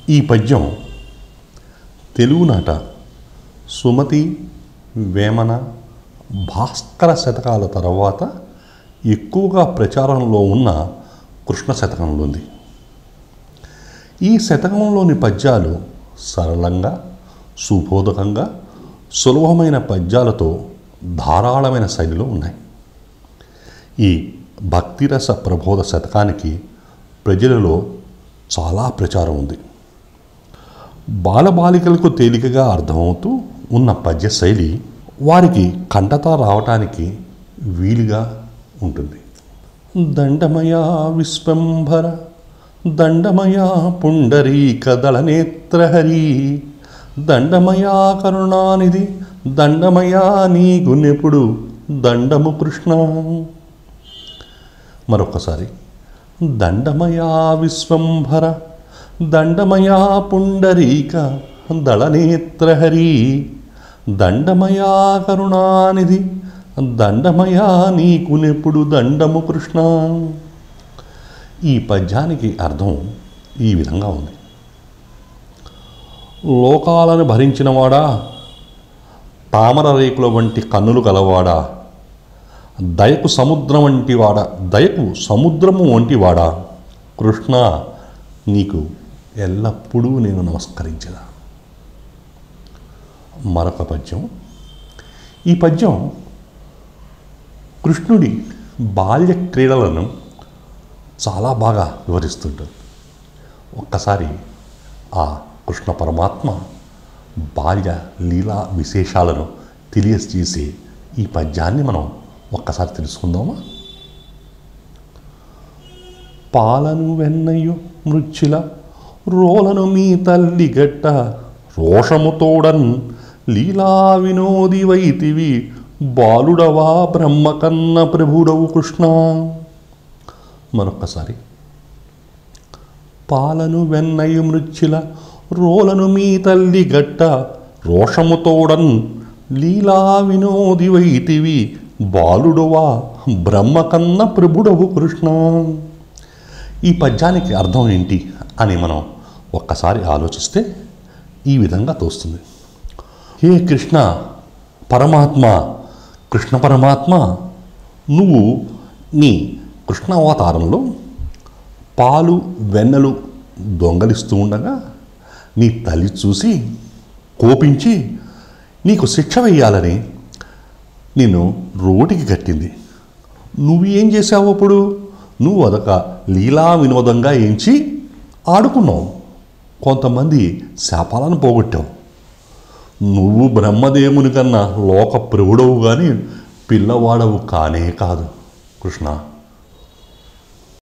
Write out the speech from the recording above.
ఈ పద్యం తెలుగునాట సుమతి వేమన భాస్కర శతకాల తర్వాత ఎక్కువగా ప్రచారంలో ఉన్న కృష్ణ శతకంలో ఉంది ఈ శతకంలోని పద్యాలు సరళంగా సుబోధకంగా సులభమైన పద్యాలతో ధారాళమైన శైలిలో ఉన్నాయి ఈ భక్తిరస ప్రబోధ శతకానికి ప్రజలలో చాలా ప్రచారం ఉంది బాలబాలికలకు తేలికగా అర్థమవుతూ ఉన్న పద్య శైలి వారికి కంటతా రావటానికి వీలుగా ఉంటుంది దండమయా విశ్వంభర దండమయా పుండరీక దళనేత్రహరి దండమయా కరుణానిధి దండమయా నీకు నెప్పుడు దండము కృష్ణ మరొకసారి దండమయా విశ్వంభర దండమయా పుండరీక దళనేత్రహరి దండమయా కరుణానిధి దండమయా నీకు నెప్పుడు దండము కృష్ణ ఈ పద్యానికి అర్థం ఈ విధంగా ఉంది లోకాలను భరించినవాడా తామర రేకుల వంటి కన్నులు గలవాడా దయకు సముద్రం వంటి వాడా దయకు సముద్రము వంటి వాడా కృష్ణ నీకు ఎల్లప్పుడూ నేను నమస్కరించదా మరొక పద్యం ఈ పద్యం కృష్ణుడి బాల్య క్రీడలను చాలా బాగా వివరిస్తుంటుంది ఒక్కసారి ఆ కృష్ణ పరమాత్మ బాల్య లీలా విశేషాలను తెలియజేసే ఈ పద్యాన్ని మనం ఒక్కసారి తెలుసుకుందామా పాలను వెన్నయ్యు మృచ్చుల రోలను మీ తల్లి గట్ట రోషముతోడన్ లీలా వినోది వైతివి బాలుడవా బ్రహ్మకన్న ప్రభుడవు కృష్ణ మరొక్కసారి పాలను వెన్నయ్యు మృచ్చుల రోలను మీ తల్లి గట్ట రోషముతోడన్ లీలా వినోది వైతివి బాలుడువా బ్రహ్మకన్న ప్రభుడవు కృష్ణ ఈ పద్యానికి అర్థం ఏంటి అని మనం ఒక్కసారి ఆలోచిస్తే ఈ విధంగా తోస్తుంది హే కృష్ణ పరమాత్మ కృష్ణ పరమాత్మ నువ్వు నీ కృష్ణ అవతారంలో పాలు వెన్నెలు దొంగలిస్తూ ఉండగా నీ తల్లి చూసి కోపించి నీకు శిక్ష వేయాలని నిన్ను రోటికి కట్టింది నువ్వు ఏం చేసావు అప్పుడు నువ్వు అదొక లీలా వినోదంగా ఎంచి ఆడుకున్నావు కొంతమంది శాపాలను పోగొట్టావు నువ్వు బ్రహ్మదేవుని కన్నా లోక ప్రభుడవు కానీ పిల్లవాడవు కానే కాదు కృష్ణ